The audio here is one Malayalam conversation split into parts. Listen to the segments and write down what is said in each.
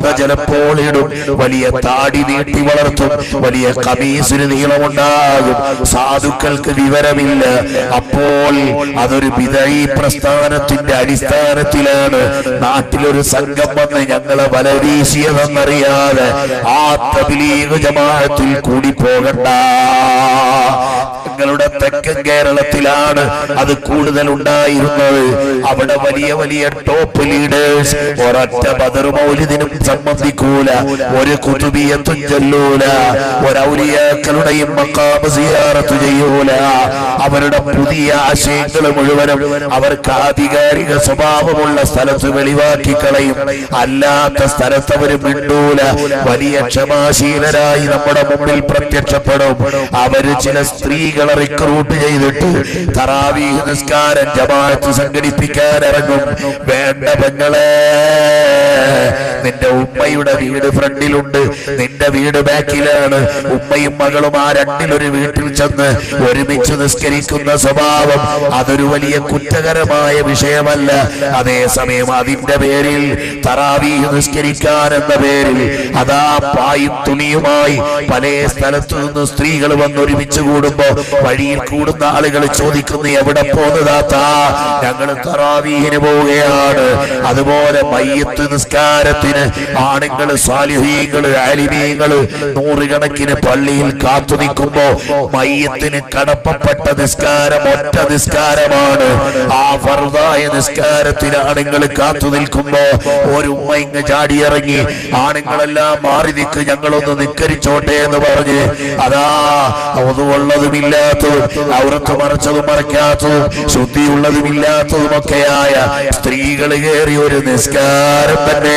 ചിലപ്പോൾ ഇടും വലിയ താടി നീട്ടി വളർത്തും വലിയ കമീസിന് നീളമുണ്ടാകും സാധുക്കൾക്ക് വിവരമില്ല അപ്പോൾ അതൊരു വിതഴി പ്രസ്ഥാനത്തിന്റെ അടിസ്ഥാനത്തിലാണ് നാട്ടിലൊരു സംഘം വന്ന് ഞങ്ങളെ വല വീശിയതെന്നറിയാതെ ആ തബ്ലീഗ് ജമാഅത്തിൽ കൂടി പോകണ്ട ഞങ്ങളുടെ തെക്കൻ കേരളത്തിലാണ് അത് കൂടുതൽ ഉണ്ടായിരുന്നത് അവിടെ വലിയ വലിയ ടോപ്പ് ലീഡേഴ്സ് ഒരൊറ്റ ബദർ മൗലിദിനും സംബന്ധിക്കൂല ഒരു കുതുബിയത്തും ചൊല്ലൂല ഒരൗലിയാക്കളുടെയും മക്കാമ് സിയാറത്ത് ചെയ്യൂല അവരുടെ പുതിയ ആശയങ്ങൾ മുഴുവനും അവർക്ക് ആധികാരിക സ്വഭാവമുള്ള സ്ഥലത്ത് വെളിവാക്കി കളയും അല്ലാത്ത സ്ഥലത്ത് അവർ മിണ്ടൂല വലിയ ക്ഷമാശീലരായി നമ്മുടെ മുമ്പിൽ പ്രത്യക്ഷപ്പെടും അവര് ചില സ്ത്രീകളെ റിക്രൂട്ട് ചെയ്തിട്ട് തറാവീഹ് നിസ്കാരം ജമാഅത്ത് സംഘടിപ്പിക്കാൻ ഇറങ്ങും വേണ്ട പെങ്ങളെ നിന്റെ ഉമ്മയുടെ വീട് ഫ്രണ്ടിലുണ്ട് നിന്റെ വീട് ബാക്കിലാണ് ഉമ്മയും മകളും ആ രണ്ടിലൊരു വീട്ടിൽ ചെന്ന് ഒരുമിച്ച് നിസ്കരിക്കുന്ന സ്വഭാവം അതൊരു വലിയ കുറ്റകരമായ വിഷയമല്ല അതേസമയം അതിന്റെ പേരിൽ തറാവീഹ് നിസ്കരിക്കാൻ എന്ന പേരിൽ അതാ പായും തുണിയുമായി പല സ്ഥലത്തു നിന്ന് സ്ത്രീകൾ വന്ന് ഒരുമിച്ച് കൂടുമ്പോ വഴിയിൽ കൂടുന്ന ആളുകൾ ചോദിക്കുന്നു എവിടെ പോന്നതാത്താ ഞങ്ങൾ തറാവീഹിന് പോവുകയാണ് അതുപോലെ മയ്യത്ത് നിസ്കാരത്തിന് ആണുങ്ങള് സാലിഹീങ്ങള് ആലിമീങ്ങള് നൂറുകണക്കിന് പള്ളിയിൽ കാത്തു നിൽക്കുമ്പോ മയ്യത്തിന് കടപ്പപ്പെട്ട നിസ്കാരം ഒറ്റ നിസ്കാരമാണ് ആ ഫർദായ നിസ്കാരത്തിന് ആണുങ്ങൾ കാത്തു നിൽക്കുമ്പോ ഒരു ഉമ്മ ഇങ്ങ് ചാടിയിറങ്ങി ആണുങ്ങളെല്ലാം മാറി നിൽക്ക് ഞങ്ങളൊന്ന് നിക്കരിച്ചോട്ടെ എന്ന് പറഞ്ഞ് അതാ ഒന്നുള്ളതുമില്ലാത്തതും ഔറത്ത് മറച്ചതും മറയ്ക്കാത്തതും ശുദ്ധിയുള്ളതും ഇല്ലാത്തതുമൊക്കെയായ സ്ത്രീകൾ കയറി ഒരു നിസ്കാരം തന്നെ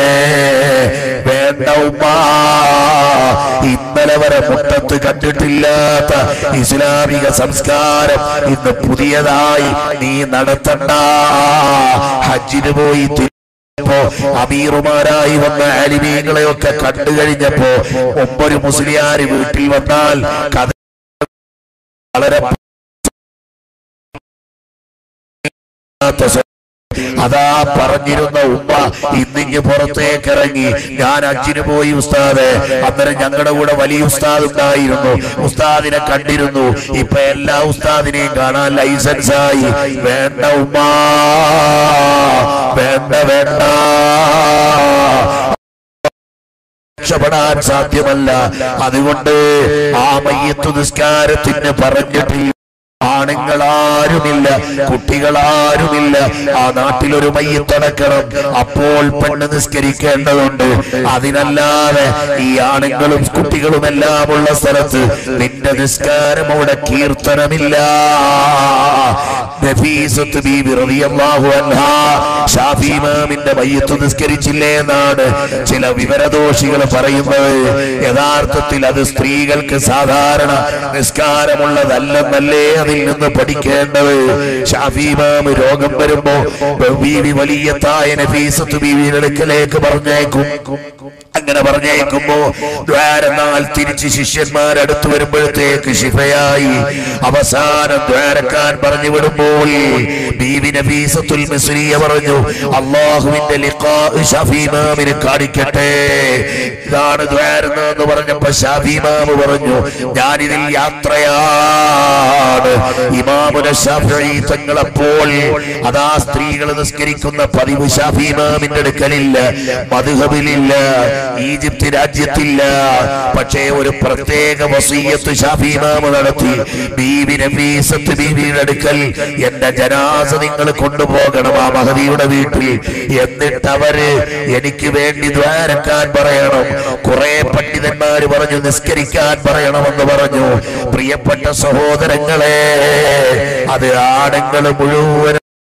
വേണ്ട ഉമ്മ ഇന്നലെ വരെ മുട്ടത്ത് കണ്ടിട്ടില്ലാത്ത ഇസ്ലാമിക സംസ്കാരം ഇന്ന് പുതിയതായി നീ നടത്തണ്ട ഹജ്ജിന് പോയി തിരി- പ്പോ അമീറുമാരായി വന്ന അലിമീങ്ങളെയൊക്കെ കണ്ടു കഴിഞ്ഞപ്പോ ഒമ്പൊരു മുസ്ലിയാര് വീട്ടിൽ വന്നാൽ കഥ വളരെ അതാ പറഞ്ഞിരുന്ന ഉമ്മ ഇന്നിഞ്ഞ് പുറത്തേക്ക് ഇറങ്ങി ഞാൻ അഞ്ചിന് പോയി ഉസ്താദ് അന്നേരം ഞങ്ങളുടെ കൂടെ വലിയ ഉസ്താദ് ഉണ്ടായിരുന്നു ഉസ്താദിനെ കണ്ടിരുന്നു ഇപ്പൊ എല്ലാ ഉസ്താദിനെയും കാണാൻ ലൈസൻസ് ആയി വേണ്ട ഉമ്മ വേണ്ട വേണ്ട രക്ഷപ്പെടാൻ സാധ്യമല്ല അതുകൊണ്ട് ആ മയ്യത്തു നിസ്കാരത്തിന് പറഞ്ഞിട്ടില്ല ആണുങ്ങളാരുമില്ല കുട്ടികളാരുമില്ല ആ നാട്ടിലൊരു മയ്യത്തടക്കണം അപ്പോൾ പെണ്ണ് നിസ്കരിക്കേണ്ടതുണ്ട് അതിനല്ലാതെ ഈ ആണുങ്ങളും കുട്ടികളും എല്ലാം ഉള്ള സ്ഥലത്ത് നിന്റെ നിസ്കാരം അവിടെ കീർത്തനമില്ല നഫീസത്ത് ബീബി റളിയല്ലാഹു അൻഹാ ഷാഫി ഇമാമിന്റെ മയ്യത്ത് നിസ്കരിച്ചില്ലേ എന്നാണ് ചില വിവരദോഷികൾ പറയുന്നത് യഥാർത്ഥത്തിൽ അത് സ്ത്രീകൾക്ക് സാധാരണ നിസ്കാരമുള്ളതല്ലെന്നല്ലേ അതിൽ നിന്ന് പഠിക്കേണ്ടത് ഷാഫി ഇമാം രോഗം വരുമ്പോ ബീവി വലിയ തായ നഫീസത്ത് ബീവിയുടെ അടുക്കലേക്ക് പറഞ്ഞേക്കും അങ്ങനെ പറഞ്ഞേക്കുമ്പോ ദ്വാരനാൽ തിരിച്ച് ശിഷ്യന്മാരടുത്ത് വരുമ്പോഴത്തേക്ക് ശിഫയായി അവസാനം ദ്വാരക്കാൻ പറഞ്ഞു വിടുമ്പോൾ ബീവി നഫീസത്തുൽ മിസ്രിയ പറഞ്ഞു അള്ളാഹുവിന്റെ ലിഖാ ഷാഫി ഇമാമിന് കാണിക്കട്ടെ ഇതാണ് ദ്വാരം എന്ന് പറഞ്ഞപ്പോ ഷാഫി ഇമാമ് പറഞ്ഞു ഞാനിതിൽ യാത്രയാണ് ഇമാമുന ഷാഫി തങ്ങളപ്പോൾ അതാ സ്ത്രീകൾ നിസ്കരിക്കുന്ന പതിവ് ഷാഫി ഇമാമിന്റെ അടുക്കലില്ല മധുഹബിലില്ല ഈജിപ്ത് രാജ്യത്തില്ല പക്ഷേ ഒരു പ്രത്യേക വസീയത്ത് ഷാഫി ഇമാമ് നടത്തി ബീവി നഫീസത്ത് ബീവിയുടെ അടുക്കൽ എന്റെ ജനാസ നിങ്ങൾ കൊണ്ടുപോകണം ആ മഹദിയുടെ വീട്ടിൽ എന്നിട്ട് അവര് എനിക്ക് വേണ്ടി ദ്വാരക്കാൻ പറയണം കുറെ പണ്ഡിതന്മാര് പറഞ്ഞു നിസ്കരിക്കാൻ പറയണമെന്ന് പറഞ്ഞു പ്രിയപ്പെട്ട സഹോദരങ്ങളെ അത് ആണുങ്ങൾ മുഴുവൻ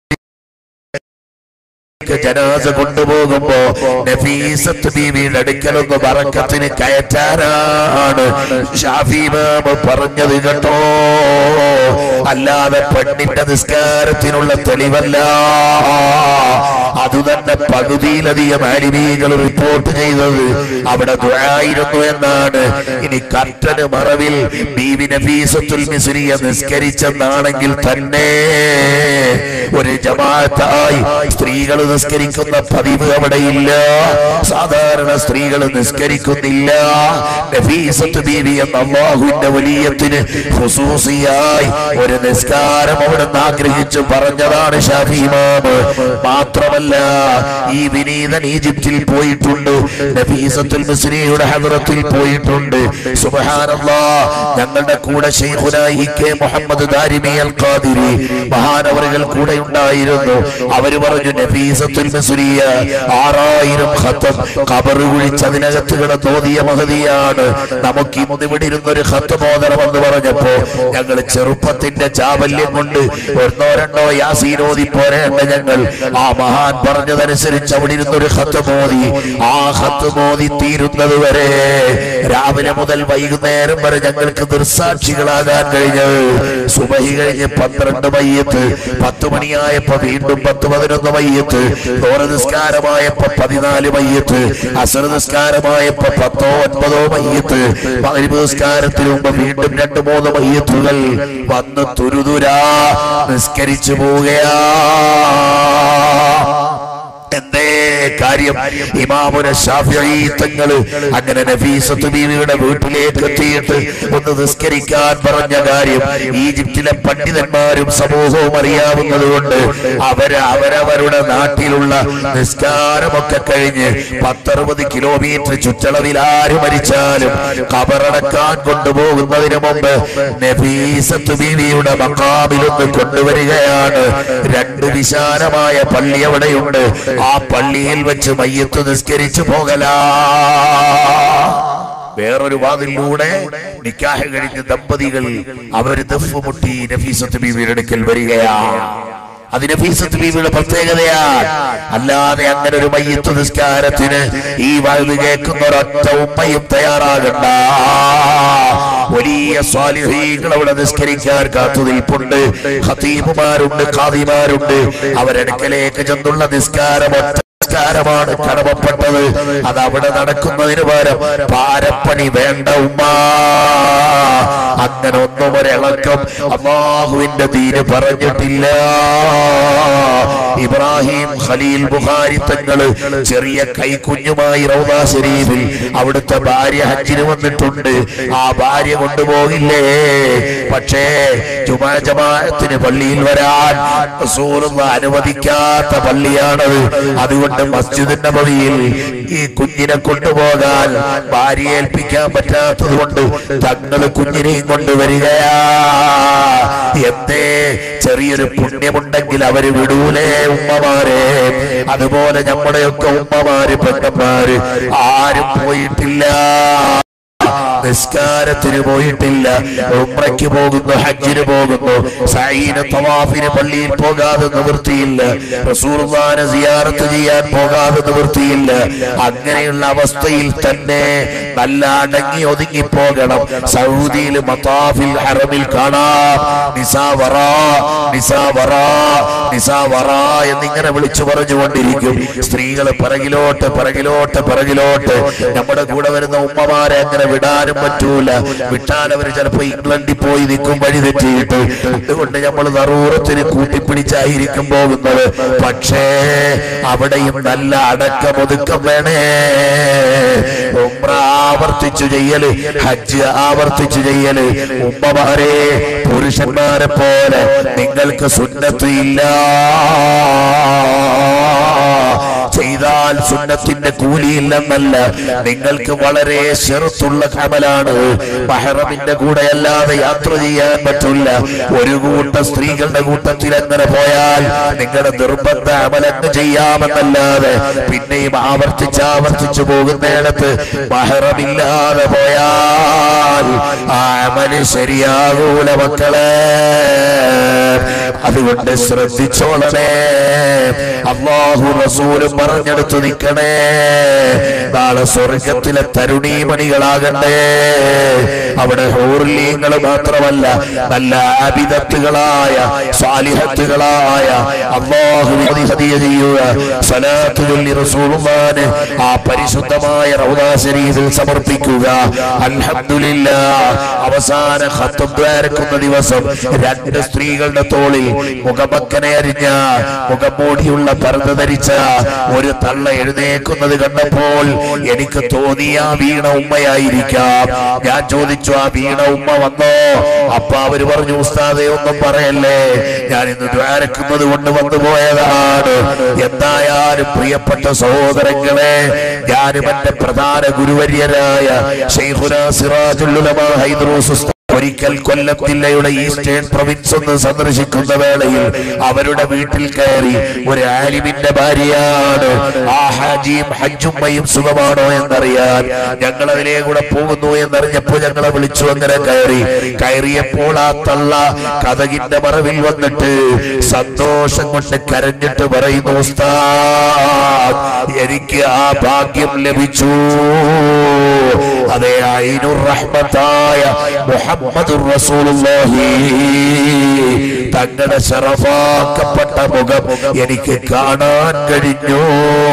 ജനാസ കൊണ്ടുപോകുമ്പോ നഫീസത്ത് ബീവിയുടെ അടുക്കലൊന്ന് ബറക്കത്തിന് കയറ്റാനാണ് ഷാഫിമാമ് പറഞ്ഞത് കേട്ടോ അല്ലാതെ പെണ്ണിന്റെ നിസ്കാരത്തിനുള്ള തെളിവല്ല അതുതന്നെ പകുതിയിലധികം അരിമീകൾ റിപ്പോർട്ട് ചെയ്തത് അവിടെ ദുആയിരുന്നു എന്നാണ് ഇനി കർട്ടന് മറവിൽ ബീവി നഫീസത്തുൽ മിസ്രിയ നിസ്കരിച്ചെന്നാണെങ്കിൽ തന്നെ ഒരു ജമാഅത്തായി സ്ത്രീകൾ നിസ്കരിക്കുന്ന പതിവ് അവിടെയില്ല സാധാരണ സ്ത്രീകൾ നിസ്കരിക്കുന്നില്ല നഫീസത്ത് ബീവി എന്ന അള്ളാഹുവിന്റെ വലിയത്തിന് ഖുസൂസിയായി ഒരു നിസ്കാരം അവിടെ നിന്ന് ആഗ്രഹിച്ചു പറഞ്ഞതാണ് ഷാഫി ഇമാമ് മാത്രമല്ല ഈ വിനീതൻ ഈജിപ്തിൽ പോയിട്ടുണ്ട് നഫീസത്തുൽ മിസ്രിയുടെ ഹദ്റത്തിൽ പോയിട്ടുണ്ട് സുബ്ഹാനല്ലാ ഞങ്ങളുടെ കൂടെ ശൈഖുനായി കെ മുഹമ്മദ് ദാരിമി അൽ ഖാദിരി മഹാനവറുകൾ കൂടെ ഉണ്ടായിരുന്നു അവര് പറഞ്ഞു നഫീസത്തുൽ മിസ്രിയ ആറായിരം ഖത്തം കബറ് കുഴിച്ച് അതിനകത്ത് കിടന്നോതിയ മഹതിയാണ് നമുക്ക് ഇന്ന് ഇവിടെ ഇരുന്നൊരു ഖത്ത് മോദനമെന്ന് പറഞ്ഞപ്പോ ഞങ്ങൾ ചെറുപ്പത്തിന്റെ ചാവല്യം കൊണ്ട് ഒന്നോ രണ്ടോ യാസീനോദി പോരേണ്ട ഞങ്ങൾ ആ മഹാൻ പറഞ്ഞതനുസരിച്ച് അവിടെ ഇരുന്നൊരു ഖത്ത് മോദി ആ ഖത്ത് മോദി തീരുന്നത് വരെ രാവിലെ മുതൽ വൈകുന്നേരം വരെ ഞങ്ങൾക്ക് ദൃസാക്ഷികളാകാൻ കഴിഞ്ഞത് സുബഹി കഴിഞ്ഞ് പന്ത്രണ്ട് മയ്യത്ത് പത്ത് മണിയായപ്പോ വീണ്ടും പത്ത് പതിനൊന്ന് മയ്യത്ത് ഓര നിസ്കാരമായപ്പോ പതിനാല് മയ്യത്ത് അസർ നിസ്കാരമായപ്പോ പത്തോ ഒൻപതോ മയ്യത്ത് മഗ്രിബ് നിസ്കാരത്തിന് മുമ്പ് വീണ്ടും രണ്ട് മൂന്ന് മയ്യത്തുകൾ വന്ന് തുരുതുരാ നിസ്കരിച്ചു പോവുകയാ എന്തേ കാര്യം ഇമാമുന ഷാഫിഈ തങ്ങള് അങ്ങനെ നഫീസത്ത് ബീവിയുടെ വീട്ടിലേക്ക് എത്തിയിട്ട് ഒന്ന് നിസ്കരിക്കാൻ പറഞ്ഞ കാര്യം ഈജിപ്തിലെ പണ്ഡിതന്മാരും സമൂഹവും അറിയാവുന്നത് കൊണ്ട് അവര് അവരവരുടെ നാട്ടിലുള്ള നിസ്കാരമൊക്കെ കഴിഞ്ഞ് പത്തറുപത് കിലോമീറ്റർ ചുറ്റളവിൽ ആര് മരിച്ചാലും കബറടക്കാൻ കൊണ്ടുപോകുന്നതിന് മുമ്പ് നഫീസത്ത് ബീവിയുടെ മക്കാമിലൊന്ന് കൊണ്ടുവരികയാണ് രണ്ട് വിശാലമായ പള്ളി അവിടെയുണ്ട് ആ പള്ളിയിൽ വെച്ച് മയ്യത്ത് നിസ്കരിച്ചു പോകലാ വേറൊരു വാതിലൂടെ നിക്കാഹ് കഴിഞ്ഞ ദമ്പതികൾ അവര് ദഫ് മുട്ടി നഫീസത്ത് ബീവിയുടെ അടുക്കൽ വരികയാ അത് നഫീസത്ത് ബീവിയുടെ പ്രത്യേകതയാണ് അല്ലാതെ അങ്ങനെ ഒരു മയ്യത്ത് നിസ്കാരത്തിന് ഈ വയത് കേൾക്കുന്ന ഒരൊറ്റ ഉമ്മയും തയ്യാറാകണ്ട വലിയ സ്വാലിഹീകൾ അവിടെ നിസ്കരിക്കാൻ കാത്തു നിൽപ്പുണ്ട് ഖതീബുമാരുണ്ട് ഖാദിമാരുണ്ട് അവരടുക്കലേക്ക് ചെന്നുള്ള നിസ്കാരം ഒറ്റ നിസ്കാരമാണ് കടമപ്പെട്ടത് അത് അവിടെ നടക്കുന്നതിന് പകരം പാരപ്പണി വേണ്ട ഉമ്മ അങ്ങനെ ഒന്നും ഒരിളക്കം അള്ളാഹുവിന്റെ ദീന് പറഞ്ഞിട്ടില്ല ഇബ്രാഹിം ഖലീൽ ബുഖാരി തങ്ങള് ചെറിയ കൈക്കുഞ്ഞുമായി റൗദാ ശരീഫിൽ അവിടുത്തെ ഭാര്യ ഹജ്ജിന് വന്നിട്ടുണ്ട് ആ ഭാര്യ കൊണ്ടുപോകില്ലേ പക്ഷേ ജുമാ ജമാഅത്തിന് പള്ളിയിൽ വരാൻ റസൂലുള്ള അനുവദിക്കാത്ത പള്ളിയാണത് അതുകൊണ്ട് മസ്ജിദ് നബവിയിൽ ഈ കുഞ്ഞിനെ കൊണ്ടുപോകാൻ ഭാര്യയെ ഏൽപ്പിക്കാൻ പറ്റാത്തത് കൊണ്ട് തങ്ങള് കുഞ്ഞിനെയും കൊണ്ടുവരികയാ എന്തേ ചെറിയൊരു പുണ്യമുണ്ടെങ്കിൽ അവര് വിടൂലേ ഉമ്മമാരെ അതുപോലെ നമ്മുടെയൊക്കെ ഉമ്മമാര് പെണ്ണന്മാര് ആരും പോയിട്ടില്ല നിസ്കാരത്തിന് പോയിട്ടില്ല ഉമ്രയ്ക്ക് പോകുന്നു ഹജ്ജിന് പോകുന്നു സഈന് തവാഫിന് പള്ളിയിൽ പോകാതെ നിവൃത്തിയില്ല റസൂലുള്ളാഹിനെ സിയാറത്ത് ചെയ്യാൻ പോകാതെ നിവൃത്തിയില്ല അങ്ങനെയുള്ള അവസ്ഥയിൽ തന്നെ നല്ല അടങ്ങി ഒതുങ്ങി പോകണം സൗദിയിൽ മതാഫിൽ ഹറമിൽ കാണാം നിസാവറ നിസാവറ നിസാവറ എന്നിങ്ങനെ വിളിച്ചു പറഞ്ഞുകൊണ്ടിരിക്കും സ്ത്രീകൾ പിറകിലോട്ട് പിറകിലോട്ട് പിറകിലോട്ട് നമ്മുടെ കൂടെ വരുന്ന ഉമ്മമാരെ അങ്ങനെ വിടാനും പറ്റൂല വിട്ടാൽ അവർ ചിലപ്പോ ഇംഗ്ലണ്ടിൽ പോയി നിൽക്കും വഴി തെറ്റിയിട്ട് അതുകൊണ്ട് നമ്മൾ നറൂറത്തിന് കൂട്ടിപ്പിടിച്ചായിരിക്കും പോകുന്നത് പക്ഷേ അവിടെയും നല്ല അടക്കം ഒതുക്കം വേണേ ഉമ്ര ആവർത്തിച്ചു ചെയ്യല് ഹജ്ജ് ആവർത്തിച്ചു ചെയ്യല് ഉമ്മമാരെ പുരുഷന്മാരെ പോലെ നിങ്ങൾക്ക് സുന്നത്ത് ഇല്ല ചെയ്താൽ സുന്നത്തിന്റെ കൂലിയില്ലെന്നല്ല നിങ്ങൾക്ക് വളരെ ചെറുത്തുള്ള കമലാണ് മഹറമിന്റെ കൂടെ അല്ലാതെ യാത്ര ചെയ്യാൻ പറ്റില്ല ഒരു കൂട്ട സ്ത്രീകളുടെ കൂട്ടത്തിൽ എങ്ങനെ പോയാൽ നിങ്ങളുടെ നിർബന്ധ അമലങ്ങ് ചെയ്യാമെന്നല്ലാതെ പിന്നെയും ആവർത്തിച്ച് ആവർത്തിച്ചു പോകുന്നിടത്ത് മഹറമില്ലാതെ പോയാൽ ആ അമല് ശരിയാകൂല മക്കളെ അതുകൊണ്ട് ശ്രദ്ധിച്ചോളണേ അള്ളാഹു റസൂലും പറഞ്ഞെടുത്ത് നിൽക്കണേ ദാ നാളെ സ്വർഗത്തിലെ തരുണീമണികളാകണ്ടേ അവിടെ ഹോർലീങ്ങൾ മാത്രമല്ല നല്ല ആബിദത്തുകളായ സാലിഹത്തുകളായ അള്ളാഹു ഹദിയ ചെയ്യുക സലാത്തു ചൊല്ലി റസൂലുള്ളാന് ആ പരിശുദ്ധമായ റൗദാ ശരീഫിൽ സമർപ്പിക്കുക അൽഹംദുലില്ലാ അവസാന ഖത്തം ദ്വാരക്കുന്ന ദിവസം രണ്ട് സ്ത്രീകളുടെ തോളിൽ മുഖമക്കനെ അരിഞ്ഞ മുഖംമൂടിയുള്ള പർദ്ദ ധരിച്ച ഒരു തള്ള എഴുന്നേക്കുന്നത് കണ്ടപ്പോൾ എനിക്ക് തോന്നിയ ആ വീണ ഉമ്മയായിരിക്കാം ഞാൻ ചോദിച്ചു ആ വീണ ഉമ്മ വന്നോ അപ്പ അവര് പറഞ്ഞു ഉസ്താദെ ഒന്നും പറയല്ലേ ഞാൻ ഇന്ന് ദ്വാരക്കുന്നത് കൊണ്ട് വന്നു പോയതാണ് എന്തായാലും പ്രിയപ്പെട്ട സഹോദരങ്ങളെ ഞാനും എന്റെ പ്രധാന ഗുരുവര്യരായ ഷെയ്ഖുന സിറാജുൽ ഉലമാ ഹൈദ്രൂസ് ഉസ്താദ് ഒരിക്കൽ കൊല്ലം ജില്ലയുടെ ഈസ്റ്റേൺ പ്രൊവിൻസ് ഒന്ന് സന്ദർശിക്കുന്ന വേളയിൽ അവരുടെ വീട്ടിൽ കയറി ഒരു ആലിമിന്റെ ഭാര്യയാണ് ആ ഹാജിയും ഹജ്ജുമ്മയും സുഖമാണോ എന്നറിയാൻ ഞങ്ങൾ അതിലേ കൂടെ പോകുന്നു എന്നറിഞ്ഞപ്പോ ഞങ്ങളെ വിളിച്ചു അങ്ങനെ കയറി കയറിയപ്പോൾ ആ തള്ള കഥകിന്റെ മറവിൽ വന്നിട്ട് സന്തോഷം കൊണ്ട് കരഞ്ഞിട്ട് പറയുന്നു ഉസ്താദ് എനിക്ക് ആ ഭാഗ്യം ലഭിച്ചു അതെ ഐനുർ റഹ്മത്തായ മുഹമ്മദുർ റസൂലുള്ളാഹി തങ്ങളുടെ ശറഫാക്കപ്പെട്ട മുഖം എനിക്ക് കാണാൻ കഴിഞ്ഞു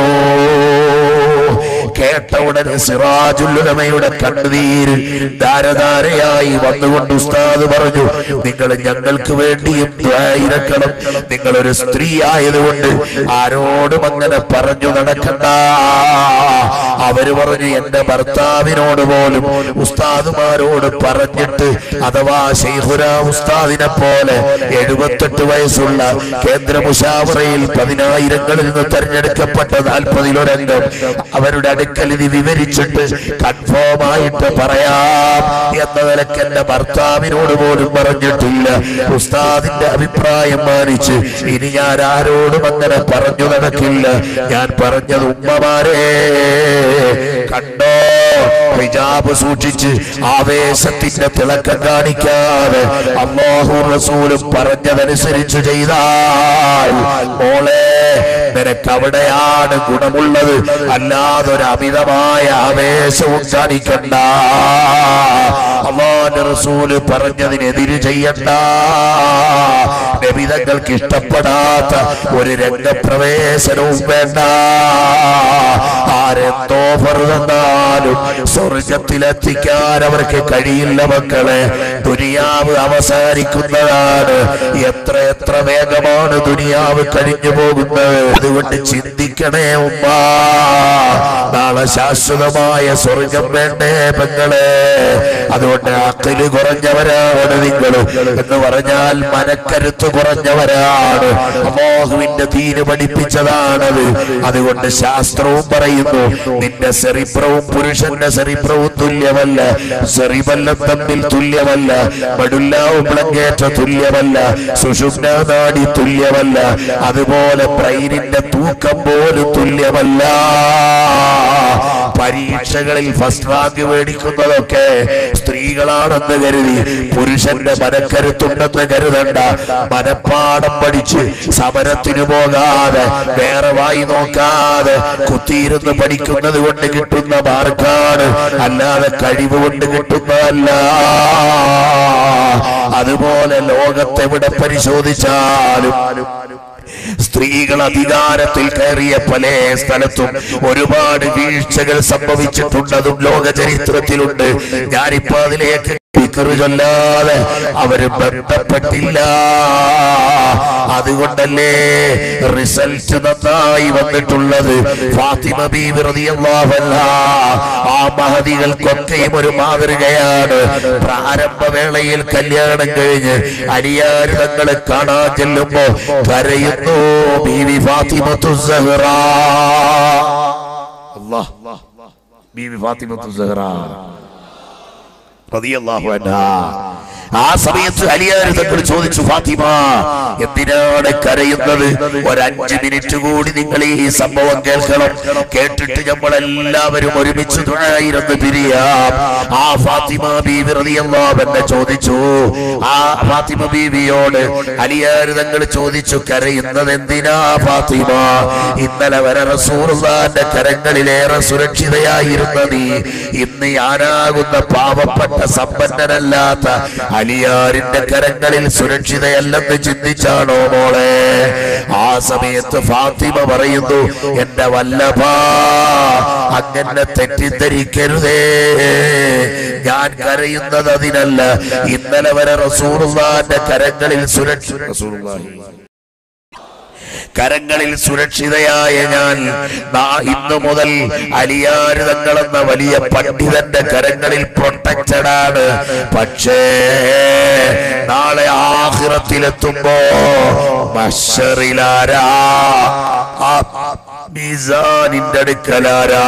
കേട്ട ഉടനെ സിറാജുല്ലുലമയുടെ കണ്ണുനീര് ധാരധാരയായി വന്നുകൊണ്ട് ഉസ്താദ് പറഞ്ഞു നിങ്ങൾ ഞങ്ങൾക്ക് വേണ്ടിയും ദ്വായിരക്കണം നിങ്ങൾ ഒരു സ്ത്രീ ആയതുകൊണ്ട് ആരോടും അങ്ങനെ പറഞ്ഞു നടക്കണ്ട അവര് പറഞ്ഞു എന്റെ ഭർത്താവിനോട് പോലും ഉസ്താദുമാരോട് പറഞ്ഞിട്ട് അഥവാ ഷെയ്ഖുര ഉസ്താദിനെ പോലെ എഴുപത്തെട്ട് വയസ്സുള്ള കേന്ദ്ര മുഷാവറയിൽ പതിനായിരങ്ങളിൽ നിന്ന് തെരഞ്ഞെടുക്കപ്പെട്ട നാൽപ്പതിലൊരംഗം അവരുടെ അടുക്കൽ ഇത് വിവരിച്ചിട്ട് കൺഫേം ആയിട്ട് പറയാം എന്ന നിലക്ക് എന്റെ ഭർത്താവിനോട് പോലും പറഞ്ഞിട്ടില്ല ഉസ്താദിന്റെ അഭിപ്രായം മാനിച്ച് ഇനി ഞാൻ ആരോടും അങ്ങനെ പറഞ്ഞു നടക്കില്ല ഞാൻ പറഞ്ഞത് ഉമ്മമാരെ കണ്ടോ ഹിജാബ് സൂക്ഷിച്ച് ആവേശത്തിന്റെ തിളക്കം കാണിക്കാതെ അള്ളാഹു റസൂലും പറഞ്ഞതനുസരിച്ച് ചെയ്താൽ മോളെ നിനക്ക് അവിടെയാണ് ഗുണമുള്ളത് അല്ലാതെ ഒരു അമിതമായ ആവേശവും കാണിക്കണ്ട അള്ളാന്റെ റസൂല് പറഞ്ഞതിനെതിര് ചെയ്യണ്ട നബിതങ്ങൾക്ക് ഇഷ്ടപ്പെടാത്ത ഒരു രംഗപ്രവേശനവും വേണ്ട ആരെന്തോ തന്നാലും സ്വർഗത്തിലെത്തിക്കാൻ അവർക്ക് കഴിയില്ല മക്കളെ ദുനിയാവ് അവസാനിക്കുന്നതാണ് എത്ര എത്ര വേഗമാണ് ദുനിയാവ് കഴിഞ്ഞു പോകുന്നത് അതുകൊണ്ട് ചിന്തിക്കണേ ഉമ്മ നാളെ ശാശ്വതമായ സ്വർഗം വേണ്ടേ പെങ്ങളെ അതുകൊണ്ട് അക്കല് കുറഞ്ഞവരാണ് നിങ്ങൾ എന്ന് പറഞ്ഞാൽ മനക്കരുത്ത് കുറഞ്ഞവരാണ് അമോഹുവിന്റെ തീര് പഠിപ്പിച്ചതാണത് അതുകൊണ്ട് ശാസ്ത്രവും പറയുന്നു നിന്റെ സെറിബ്രവും പുരുഷന്റെ സെറിബ്രവും തുല്യമല്ല സെറിബല്ലം തമ്മിൽ തുല്യമല്ല മടുല്ലാവും ബ്ലങ്കേറ്റ തുല്യമല്ല സുഷുമ്ന നാടി തുല്യമല്ല അതുപോലെ ബ്രെയിനിന്റെ തൂക്കം പോലും തുല്യമല്ല പരീക്ഷകളിൽ ഫസ്റ്റ് റാങ്ക് മേടിക്കുന്നതൊക്കെ സ്ത്രീകളാണെന്ന് കരുതി പുരുഷന്റെ മനക്കരുത്തുണ്ടെന്ന് കരുതണ്ട മനപ്പാടം പഠിച്ച് സമരത്തിന് പോകാതെ വേറെ വായി നോക്കാതെ കുത്തിയിരുന്ന് പഠിക്കുന്നത് കൊണ്ട് കിട്ടുന്ന മാർക്കാണ് അല്ലാതെ കഴിവ് കൊണ്ട് കിട്ടുന്നതല്ല അതുപോലെ ലോകത്തെവിടെ പരിശോധിച്ചാലും സ്ത്രീകൾ അധികാരത്തിൽ കയറിയ പല സ്ഥലത്തും ഒരുപാട് വീഴ്ചകൾ സംഭവിച്ചിട്ടുണ്ടതും ലോക ചരിത്രത്തിലുണ്ട് ഞാനിപ്പോ അതിലേക്ക് സ്പീക്കർ ചൊല്ലാതെ അവര് ബന്ധപ്പെട്ടില്ല അതുകൊണ്ടല്ലേ റിസൾട്ട് നന്നായി വന്നിട്ടുള്ളത് ഫാത്തിമ ബീവി റളിയല്ലാഹു അൻഹാ ആ മഹതികൾക്കൊക്കെയും ഒരു മാതൃകയാണ് പ്രാരംഭ വേളയിൽ കല്യാണം കഴിഞ്ഞ് അരിയാർ തങ്ങളെ കാണാൻ ചെല്ലുമ്പോ കരയുന്നു ബീവി ഫാത്തിമത്തു സഹറ അല്ലാഹ് ബീവി ഫാത്തിമത്തു സഹറ റളിയല്ലാഹു അൻഹാ ആ സമയത്ത് അലിയാർ തങ്ങൾ ചോദിച്ചു ഫാത്തിമ എന്തിനാണ് കരയുന്നത് ഒരു അഞ്ച് മിനിറ്റ് കൂടി നിങ്ങൾ ഈ സംഭവം കേൾക്കണം കേട്ടിട്ട് നമ്മൾ എല്ലാവരും ഒരുമിച്ച് തുണായിരുന്നു പിരിയാം ആ ഫാത്തിമ ബീവി റളിയല്ലാഹു അൻഹ ചോദിച്ചു ആ ഫാത്തിമ ബീവിയോട് അലിയാർ തങ്ങൾ ചോദിച്ചു കരയുന്നത് എന്തിനാ ഫാത്തിമ ഇന്നലെ വരെ റസൂലുള്ളാന്റെ കരങ്ങളിലേറെ സുരക്ഷിതയായിരുന്ന നീ ഇന്ന് ഞാനാകുന്ന പാവപ്പെട്ട സമ്പന്നനല്ലാത്ത അലിയാരിന്റെ കരങ്ങളിൽ സുരക്ഷിതയല്ലെന്ന് ചിന്തിച്ചാണോ മോളെ ആ സമയത്ത് ഫാത്തിമ പറയുന്നു എന്റെ വല്ലഭ അങ്ങനെ തെറ്റിദ്ധരിക്കരുതേ ഞാൻ കരയുന്നത് അതിനല്ല ഇന്നലെ വരെ റസൂറുള്ളാന്റെ കരങ്ങളിൽ സുരക്ഷ റസൂലുള്ളാഹി കരങ്ങളിൽ സുരക്ഷിതയായ ഞാൻ നാ- ഇന്നു മുതൽ അലിയാര് തങ്ങളെന്ന വലിയ പണ്ഡിതന്റെ കരങ്ങളിൽ പ്രൊട്ടക്റ്റഡ് ആണ് പക്ഷേ നാളെ ആഹിറത്തിലെത്തുമ്പോ മഷറിലാരാ ആ മീസാനിന്റെ അടുക്കലാരാ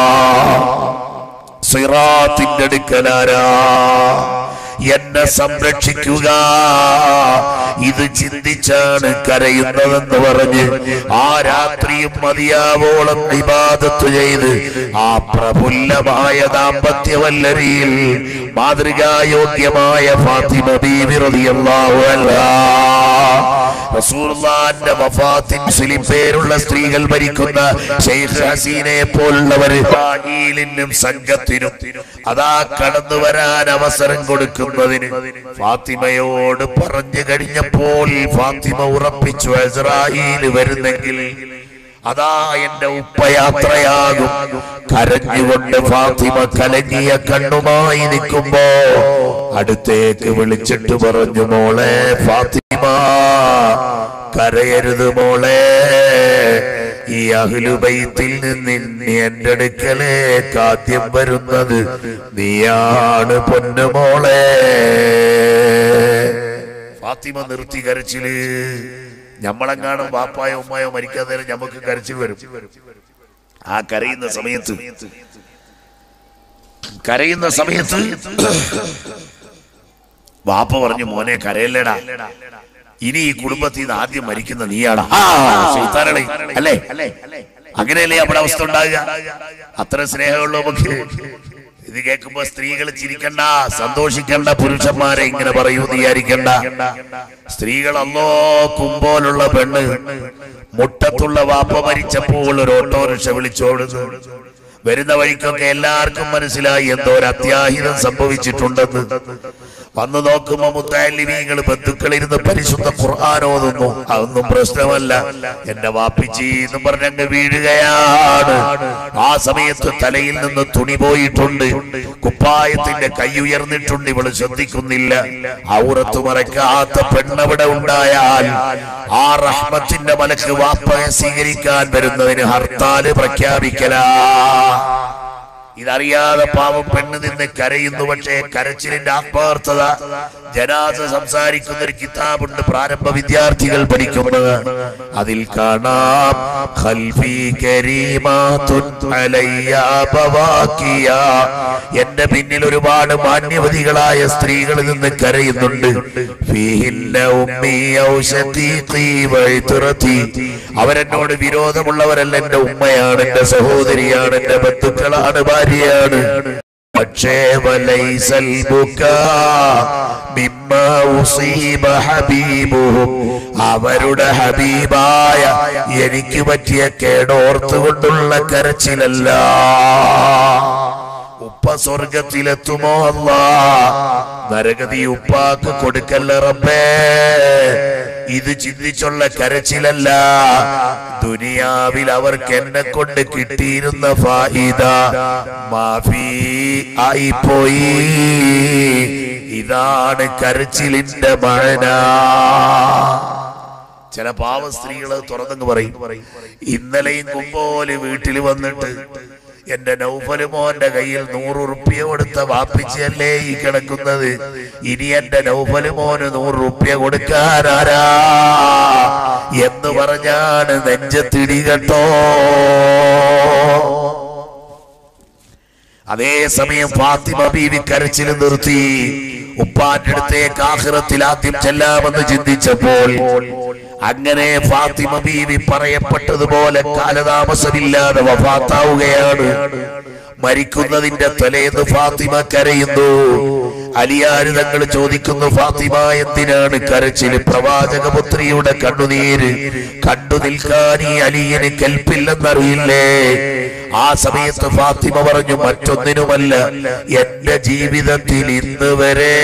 സിറാത്തിന്റെ അടുക്കലാരാ എന്നെ സംരക്ഷിക്കുക ഇത് ചിന്തിച്ചാണ് കരയുന്നതെന്ന് പറഞ്ഞ് ആ രാത്രിയും മതിയാവോളം വിവാദത്ത് ചെയ്ത് ആ പ്രഫുല്ലമായ ദാമ്പത്യവല്ലരിയിൽ മാതൃകായോഗ്യമായ ഫാത്തിമ ബീവി റളിയല്ലാഹു അൻഹാ റസൂലുള്ളാന്റെ വഫാത്തിൻ മുസ്ലിം പേരുള്ള സ്ത്രീകൾ ഭരിക്കുന്ന ഷെയ്ഖ് ഹസീനയെ പോലുള്ളവര് ഇസ്രായേലിനും സംഘത്തിനും അതാ കടന്നു വരാൻ അവസരം കൊടുക്കുന്നതിന് ഫാത്തിമയോട് പറഞ്ഞു കഴിഞ്ഞപ്പോൾ ഫാത്തിമ ഉറപ്പിച്ചു ഇസ്രായേൽ വരുന്നെങ്കിൽ അതാ എന്റെ ഉപ്പയാത്രയാകും കരഞ്ഞുകൊണ്ട് ഫാത്തിമ കലങ്ങിയ കണ്ണുമായി നിൽക്കുമ്പോ അടുത്തേക്ക് വിളിച്ചിട്ട് പറഞ്ഞു മോളെ ഫാത്തിമ കരയരുത് മോളെ ഈ അഹ്ലുബൈത്തിൽ നിന്ന് ഇനി എന്റെ അടുക്കലേക്ക് ആദ്യം വരുന്നത് നീയാണ് പൊന്നുമോളെ ഫാത്തിമ നിർത്തി കരച്ചില് ഞമ്മളെങ്ങാനും വാപ്പായോ ഉമ്മയോ മരിക്കാൻ നേരം ഞമ്മക്ക് കരച്ചിൽ വരും ആ കരയുന്ന സമയത്ത് കരയുന്ന സമയത്ത് വാപ്പ പറഞ്ഞു മോനെ കരയല്ലേടാ ഇനി ഈ കുടുംബത്തിൽ നിന്ന് ആദ്യം മരിക്കുന്ന നീയാണ് ആ, ശൈത്താനളെ. അല്ലേ അങ്ങനെയല്ലേ നമ്മുടെ അവസ്ഥ ഉണ്ടാകുക അത്ര സ്നേഹമുള്ള നമുക്ക് ഇത് കേൾക്കുമ്പോ സ്ത്രീകൾ ചിരിക്കണ്ട സന്തോഷിക്കണ്ട പുരുഷന്മാരെ ഇങ്ങനെ പറയൂ എന്ന് വിചാരിക്കണ്ട സ്ത്രീകൾ അല്ലോ കുമ്പോലുള്ള പെണ്ണ് മുട്ടത്തുള്ള വാപ്പ മരിച്ചപ്പോൾ ഒരു ഓട്ടോറിക്ഷ വിളിച്ചോടുന്നു വരുന്ന വഴിക്കൊക്കെ എല്ലാവർക്കും മനസ്സിലായി എന്തോ ഒരു അത്യാഹിതം സംഭവിച്ചിട്ടുണ്ടെന്ന് വന്നു നോക്കുമ്പോ മുത്താലിമീങ്ങൾ ബന്ധുക്കളിരുന്ന് പരിശുദ്ധ ഖുർആൻ ഓതുന്നു അതൊന്നും പ്രശ്നമല്ല എന്റെ വാപ്പിച്ചി എന്നും പറഞ്ഞങ്ങ് വീഴുകയാണ് ആ സമയത്ത് തലയിൽ നിന്ന് തുണി പോയിട്ടുണ്ട് കുപ്പായത്തിന്റെ കൈ ഉയർന്നിട്ടുണ്ട് ഇവള് ശ്രദ്ധിക്കുന്നില്ല ഔറത്ത് മറക്കാത്ത പെണ്ണവിടെ ഉണ്ടായാൽ ആ റഹ്മത്തിന്റെ മലക്ക് വാപ്പയെ സ്വീകരിക്കാൻ വരുന്നതിന് ഹർത്താല് പ്രഖ്യാപിക്കലാ ഇതറിയാതെ പാവം പെണ്ണ് നിന്ന് കരയുന്നു പക്ഷേ കരച്ചിലിന്റെ ആത്മാർത്ഥത ജനാസ സംസാരിക്കുന്ന ഒരു കിതാബുണ്ട് പ്രാരംഭ വിദ്യാർത്ഥികൾ പഠിക്കുന്നത് അതിൽ കാണാം ഖൽഫി കരീമാതുൻ അലയ്യ ബവാക്കിയ. എന്റെ പിന്നിൽ ഒരുപാട് മാന്യവതികളായ സ്ത്രീകൾ നിന്ന് കരയുന്നുണ്ട് ഫീഹിന്ന ഉമ്മി ഔ ശതീഖി വഇത്റതി. അവരെന്നോട് വിരോധമുള്ളവരല്ല എന്റെ ഉമ്മയാണ് എന്റെ സഹോദരിയാണ് എന്റെ ബന്ധുക്കളാണ് ഭാര്യയാണ് പക്ഷേ വലൈസൽ ബുക്കാ മിമ്മ ഉസീബ ഹബീബുഹും അവരുടെ ഹബീബായ എനിക്ക് പറ്റിയ കേടോർത്തുകൊണ്ടുള്ള കരച്ചിലല്ല ഉപ്പ സ്വർഗത്തിലെത്തുമോ അല്ല നരകതി ഉപ്പാക്ക് കൊടുക്കല്ല റബ്ബേ ഇത് ചിന്തിച്ചുള്ള കരച്ചിലല്ല ദുനിയാവിൽ അവർക്ക് എന്നെ കൊണ്ട് കിട്ടിയിരുന്ന ഫായിദ മാഫി ആയിപ്പോയി ഇതാണ് കരച്ചിലിന്റെ മഴന ചില പാവ സ്ത്രീകള് തുറന്നങ്ങ് പറയും ഇന്നലെയും കുമ്പോല് വീട്ടിൽ വന്നിട്ട് എന്റെ നൗഫല് മോന്റെ കയ്യിൽ നൂറ് റുപ്യ കൊടുത്ത വാപ്പിച്ചല്ലേ ഈ കിടക്കുന്നത് ഇനി എന്റെ നൗഫല് മോന് നൂറ് റുപ്യ കൊടുക്കാനാരാ എന്ന് പറഞ്ഞാണ് നെഞ്ചത്തിടി കേട്ടോ അതേസമയം ഫാത്തിമ ബീവി കരച്ചിൽ നിർത്തി ഉപ്പാന്റെ അടുത്തേക്ക് ആഹ്റത്തിൽ ആദ്യം ചെല്ലാമെന്ന് ചിന്തിച്ചപ്പോൾ അങ്ങനെ ഫാത്തിമ ബീവി പറയപ്പെട്ടതുപോലെ കാലതാമസമില്ലാതെ വഫാത്താവുകയാണ് മരിക്കുന്നതിന്റെ തലേന്ന് ഫാത്തിമ കരയുന്നു അലിയാര് തങ്ങൾ ചോദിക്കുന്നു ഫാത്തിമ എന്തിനാണ് കരച്ചില് പ്രവാചകപുത്രിയുടെ കണ്ണുനീര് കണ്ടു നിൽക്കാൻ ഈ അലിയന് കൽപ്പില്ലെന്നറിയില്ലേ ആ സമയത്ത് ഫാത്തിമ പറഞ്ഞു മറ്റൊന്നിനുമല്ല എന്റെ ജീവിതത്തിൽ ഇന്ന് വരെ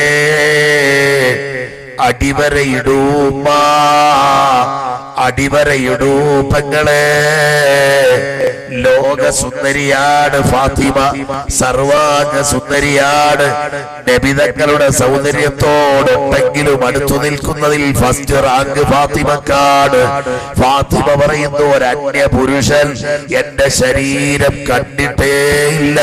അടിവരയിടൂമ്മ അടിവരയിടൂ പെങ്ങളെ ലോക സുന്ദരിയാണ് ഫാത്തിമ സർവാംഗ സുന്ദരിയാണ് നബിതങ്ങളുടെ സൗന്ദര്യത്തോടൊട്ടെങ്കിലും അടുത്തു നിൽക്കുന്നതിൽ ഫസ്റ്റ് റാങ്ക് ഫാത്തിമക്കാണ് ഫാത്തിമ പറയുന്നു ഒരു അന്യ പുരുഷൻ എന്റെ ശരീരം കണ്ടിട്ടേ ഇല്ല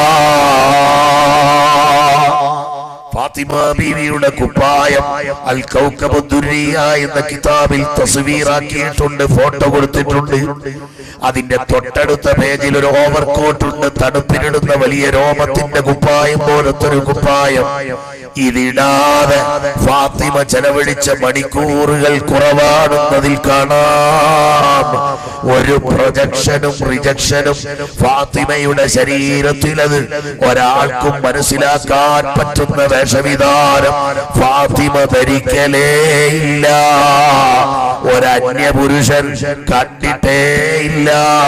ഫാത്തിമ ബീവിയുടെ കുപ്പായം അൽ കൗക്കബ് ദുരിയ എന്ന കിതാബിൽ തസ്വീറാക്കിയിട്ടുണ്ട് ഫോട്ടോ കൊടുത്തിട്ടുണ്ട് അതിന്റെ തൊട്ടടുത്ത പേജിൽ ഒരു ഓവർകോട്ട് ഉണ്ട് തണുപ്പിനിടുന്ന വലിയ രോമത്തിന്റെ കുപ്പായം പോലത്തെ ഒരു കുപ്പായം ഇതിടാതെ ഫാത്തിമ ചെലവഴിച്ച മണിക്കൂറുകൾ കുറവാണെന്നതിൽ കാണാം ഒരു പ്രൊജക്ഷനും റിജക്ഷനും ഫാത്തിമയുടെ ശരീരത്തിൽ അത് ഒരാൾക്കും മനസ്സിലാക്കാൻ പറ്റുന്ന വേഷവിധാനം ഫാത്തിമ ധരിക്കലേ ഇല്ല ഒരന്യ പുരുഷൻ കണ്ടിട്ടേ ഇല്ല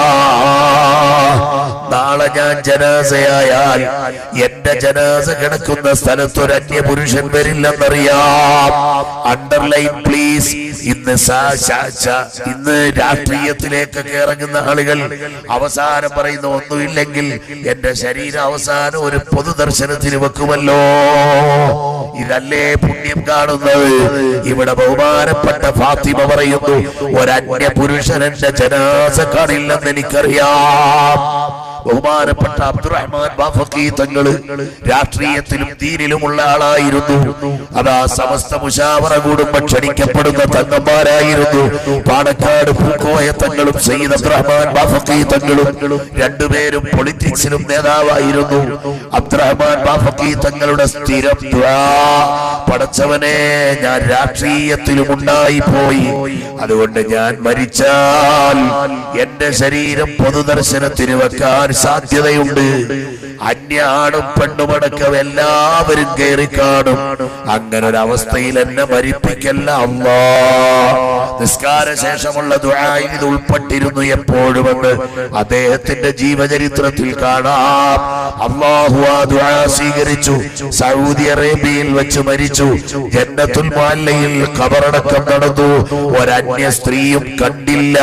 നാളെ ഞാൻ ജനാസയായാൽ എന്റെ ജനാസ കിടക്കുന്ന സ്ഥലത്ത് ഒരു അന്യ പുരുഷൻ വരില്ലെന്നറിയാം അണ്ടർലൈൻ പ്ലീസ് ഇന്ന് സ- ശ- ശ- ഇന്ന് രാഷ്ട്രീയത്തിലേക്കൊക്കെ ഇറങ്ങുന്ന ആളുകൾ അവസാനം പറയുന്ന ഒന്നുമില്ലെങ്കിൽ എന്റെ ശരീരം അവസാനം ഒരു പൊതുദർശനത്തിന് വെക്കുമല്ലോ ഇതല്ലേ പുണ്യം കാണുന്നത് ഇവിടെ ബഹുമാനപ്പെട്ട ഫാത്തിമ പറയുന്നു ഒരന്യ പുരുഷൻ എന്റെ ജനാസ കാണില്ലെന്ന് എനിക്കറിയാം ബഹുമാനപ്പെട്ട അബ്ദുറഹ്മാൻ ബാഫക്കി തങ്ങള് രാഷ്ട്രീയത്തിലും ദീനിലുമുള്ള ആളായിരുന്നു അതാ സമസ്ത മുഷാവറ കൂടുമ്പോ ക്ഷണിക്കപ്പെടുന്ന തങ്ങന്മാരായിരുന്നു പാണക്കാട് പൂക്കോയ തങ്ങളും സയ്യിദ് അബ്ദുറഹ്മാൻ ബാഫക്കി തങ്ങളും രണ്ടുപേരും പൊളിറ്റിക്സിലും നേതാവായിരുന്നു അബ്ദുറഹ്മാൻ ബാഫക്കി തങ്ങളുടെ സ്ഥിരം ദ്വാ പടച്ചവനെ ഞാൻ രാഷ്ട്രീയത്തിലും ഉണ്ടായി പോയി അതുകൊണ്ട് ഞാൻ മരിച്ചാൽ എന്റെ ശരീരം പൊതുദർശനത്തിന് വെക്കാൻ സാധ്യതയുണ്ട് അന്യ ആണും പെണ്ണുമടക്കം എല്ലാവരും കയറി കാണും അങ്ങനെ ഒരു അവസ്ഥയിൽ എന്നെ മരിപ്പിക്കല്ല അല്ലാ നിസ്കാര ശേഷമുള്ള ദുആയിൽ ഇത് ഉൾപ്പെട്ടിരുന്നു എപ്പോഴുമെന്ന് അദ്ദേഹത്തിന്റെ ജീവചരിത്രത്തിൽ കാണാം അള്ളാഹു ആ ദുആ സ്വീകരിച്ചു സൗദി അറേബ്യയിൽ വെച്ച് മരിച്ചു ജന്നത്തുൽ മാല്ലയിൽ ഖബറടക്കം നടന്നു ഒരന്യ സ്ത്രീയും കണ്ടില്ല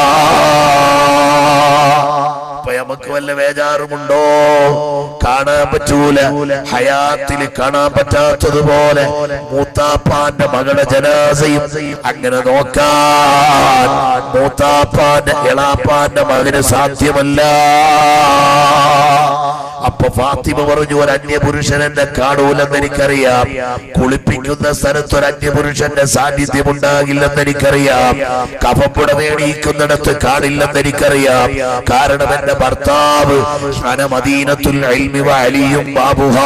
അപ്പൊ നമുക്ക് വല്ല വേജാറുമുണ്ടോ കാണാൻ പറ്റൂല ഹയാത്തിൽ കാണാൻ പറ്റാത്തതുപോലെ മൂത്താപ്പാന്റെ മകളുടെ ജനാസയും അങ്ങനെ നോക്കാൻ മൂത്താപ്പാന്റെ എളാപ്പാന്റെ മകന് സാധ്യമല്ല അപ്പൊ ഫാത്തിമ പറഞ്ഞു ഒരു അന്യപുരുഷൻ എന്നെ കാണൂലെന്ന് എനിക്കറിയാം കുളിപ്പിക്കുന്ന സ്ഥലത്ത് ഒരു അന്യപുരുഷന്റെ സാന്നിധ്യം ഉണ്ടാകില്ലെന്ന് എനിക്കറിയാം കഫപ്പുട വേണിയിക്കുന്നിടത്ത് കാണില്ലെന്ന് എനിക്കറിയാം കാരണം എന്റെ ഭർത്താവ് അനമദീനത്തുൽ ഇൽമി വ അലിയും ബാബുഹാ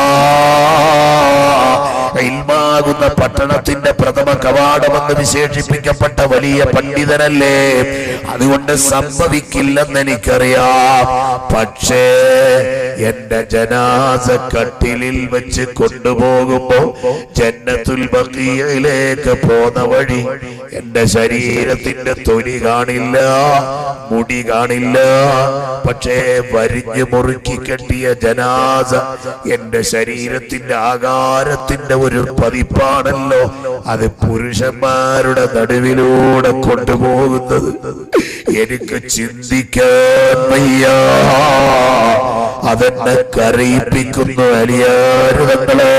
ഇൽമാകുന്ന പട്ടണത്തിന്റെ പ്രഥമ കവാടമെന്ന് വിശേഷിപ്പിക്കപ്പെട്ട വലിയ പണ്ഡിതനല്ലേ അതുകൊണ്ട് സംഭവിക്കില്ലെന്ന് എനിക്കറിയാം പക്ഷേ എന്റെ ജനാസ കട്ടിലിൽ വെച്ച് കൊണ്ടുപോകുമ്പോ ജന്നത്തുൽ ബക്കിയയിലേക്ക് പോന്ന വഴി എന്റെ ശരീരത്തിന്റെ തൊലി കാണില്ല മുടി കാണില്ല പക്ഷേ വരിഞ്ഞു മുറുക്കി കെട്ടിയ ജനാസ എന്റെ ശരീരത്തിന്റെ ആകാരത്തിന്റെ ഒരു പതിപ്പാണല്ലോ അത് പുരുഷന്മാരുടെ നടുവിലൂടെ കൊണ്ടുപോകുന്നത് എനിക്ക് ചിന്തിക്കാൻ വയ്യ അതെന്നെ കരയിപ്പിക്കുന്നു അലിയാരുതങ്ങളെ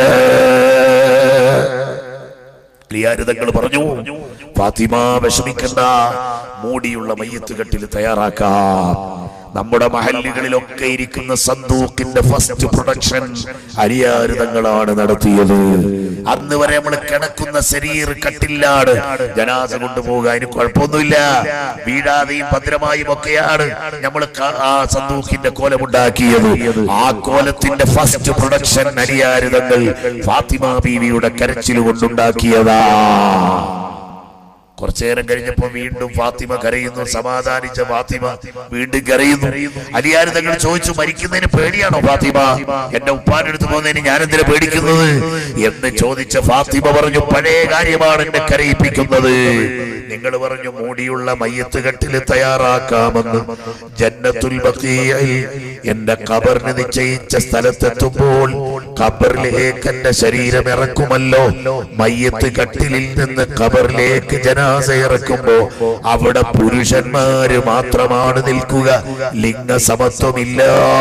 അലിയാരുതങ്ങൾ പറഞ്ഞു ഫാത്തിമ വിഷമിക്കണ്ട മൂടിയുള്ള മയ്യത്ത് കെട്ടിൽ തയ്യാറാക്കാം നമ്മുടെ മഹല്ലുകളിലൊക്കെ ഇരിക്കുന്ന സന്തൂക്കിന്റെ ഫസ്റ്റ് പ്രൊഡക്ഷൻ അരിയാരുതങ്ങളാണ് നടത്തിയത് അന്ന് വരെ നമ്മൾ കിടക്കുന്ന ശരീർ കട്ടില്ലാണ് ജനാസ കൊണ്ടുപോകാൻ അതിന് കുഴപ്പമൊന്നുമില്ല വീഴാതെയും ഭദ്രമായും ഒക്കെയാണ് നമ്മൾ ആ സന്തൂക്കിന്റെ കോലമുണ്ടാക്കിയത് ആ കോലത്തിന്റെ ഫസ്റ്റ് പ്രൊഡക്ഷൻ അരിയാരുതങ്ങൾ ഫാത്തിമ ബീവിയുടെ കരച്ചിൽ കൊണ്ടുണ്ടാക്കിയതാ കുറച്ചു നേരം കഴിഞ്ഞപ്പോ വീണ്ടും ഫാത്തിമ കരയുന്നു സമാധാനിച്ച ഫാത്തിമ വീണ്ടും കരയുന്നു അലിയാർ തങ്ങൾ ചോദിച്ചു മരിക്കുന്നതിന് പേടിയാണോ ഫാത്തിമ എന്റെ ഉപ്പാന്റെ അടുത്ത് പോകുന്നതിന് ഞാൻ എന്തിനാ പേടിക്കുന്നത് എന്ന് ചോദിച്ച ഫാത്തിമ പറഞ്ഞു പഴയ കാര്യമാണ് എന്നെ കരയിപ്പിക്കുന്നത് നിങ്ങൾ പറഞ്ഞു മൂടിയുള്ള മയ്യത്ത് കെട്ടിൽ തയ്യാറാക്കാമെന്ന് ജന്നത്തുൽ ബഖീയിൽ എന്റെ ഖബറിന് നിശ്ചയിച്ച സ്ഥലത്തെത്തുമ്പോൾ ഖബറിലേക്ക് എന്റെ ശരീരം ഇറക്കുമല്ലോ മയ്യത്ത് കട്ടിലിൽ നിന്ന് ഖബറിലേക്ക് ജനാസ ഇറക്കുമ്പോ അവിടെ പുരുഷന്മാര് മാത്രമാണ് നിൽക്കുക ലിംഗസമത്വമില്ല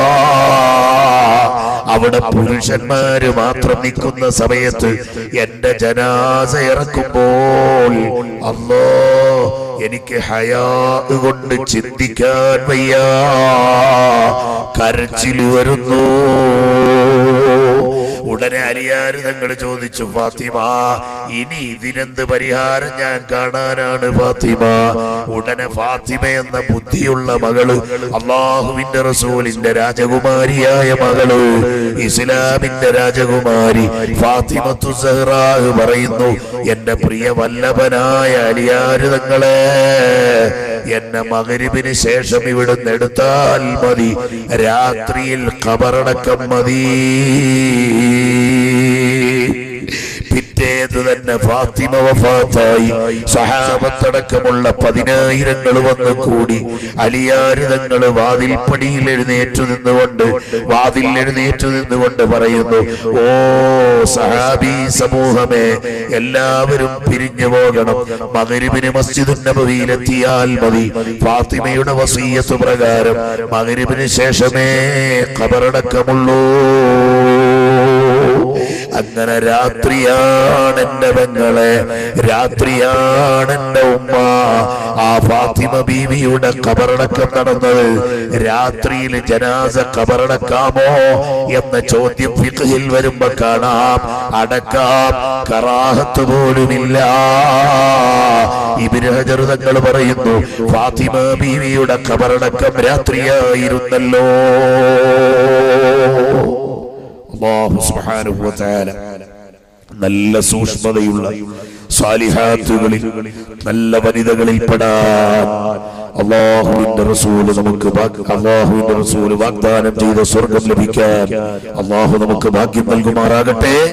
അവിടെ പുരുഷന്മാര് മാത്രം നിൽക്കുന്ന സമയത്ത് എന്റെ ജനാസ ഇറക്കുമ്പോൾ അല്ലോ എനിക്ക് ഹയാ കൊണ്ട് ചിന്തിക്കാൻ വയ്യ കരച്ചിൽ വരുന്നു ഉടനെ അലിയാര് തങ്ങൾ ചോദിച്ചു ഫാത്തിമ ഇനി ഇതിനെന്ത് പരിഹാരം ഞാൻ കാണാനാണ് ഫാത്തിമ ഉടനെ ഫാത്തിമ എന്ന ബുദ്ധിയുള്ള മകള് അള്ളാഹുവിന്റെ റസൂലിന്റെ രാജകുമാരിയായ മകള് ഇസ്ലാമിന്റെ രാജകുമാരി ഫാത്തിമത്തു സഹ്റാഹ് പറയുന്നു എന്റെ പ്രിയ വല്ലഭനായ അലിയാര് തങ്ങളെ എന്നെ മകരിവിന് ശേഷം ഇവിടുന്ന് എടുത്താൽ മതി രാത്രിയിൽ ഖബറടക്കം മതി പിറ്റേത് തന്നെ ഫാത്തിമ വഫാത്തായി സഹാബത്തടക്കമുള്ള പതിനായിരങ്ങൾ വന്ന് കൂടി അലിയാര് തങ്ങള് വാതിൽപ്പടിയിൽ എഴുന്നേറ്റു നിന്നുകൊണ്ട് വാതിൽ എഴുന്നേറ്റു നിന്നുകൊണ്ട് പറയുന്നു ഓ സഹാബി സമൂഹമേ എല്ലാവരും പിരിഞ്ഞു പോകണം മകരിബിന് മസ്ജിദുൻ നബവിയിലെത്തിയാൽ മതി ഫാത്തിമയുടെ വസീയത്ത് പ്രകാരം മകരിബിന് ശേഷമേ ഖബറടക്കമുള്ളൂ അങ്ങനെ രാത്രിയാണ് എന്റെ പെങ്ങളെ രാത്രിയാണ് എന്റെ ഉമ്മ ആ ഫാത്തിമ ബീവിയുടെ കബറടക്കം നടന്നത് രാത്രിയിൽ ജനാസ കബറടക്കാമോ എന്ന ചോദ്യം ഫിഖിൽ വരുമ്പോ കാണാം അടക്കാം കറാഹത്ത് പോലുമില്ല ഇബിന് ഹജർ തങ്ങൾ പറയുന്നു ഫാത്തിമ ബീവിയുടെ കബറടക്കം രാത്രിയായിരുന്നല്ലോ അല്ലാഹു സുബ്ഹാനഹു വ തആല നല്ല സൂക്ഷ്മതയുള്ള സാലിഹാത്തുകളിൽ നല്ല വനിതകളിൽ പെടാൻ അള്ളാഹുവിന്റെ റസൂല് നമുക്ക് ഭാഗ്യ- അള്ളാഹുവിന്റെ റസൂല് വാഗ്ദാനം ചെയ്ത സ്വർഗം ലഭിക്കാൻ അള്ളാഹു നമുക്ക് ഭാഗ്യം നൽകുമാറാകട്ടെ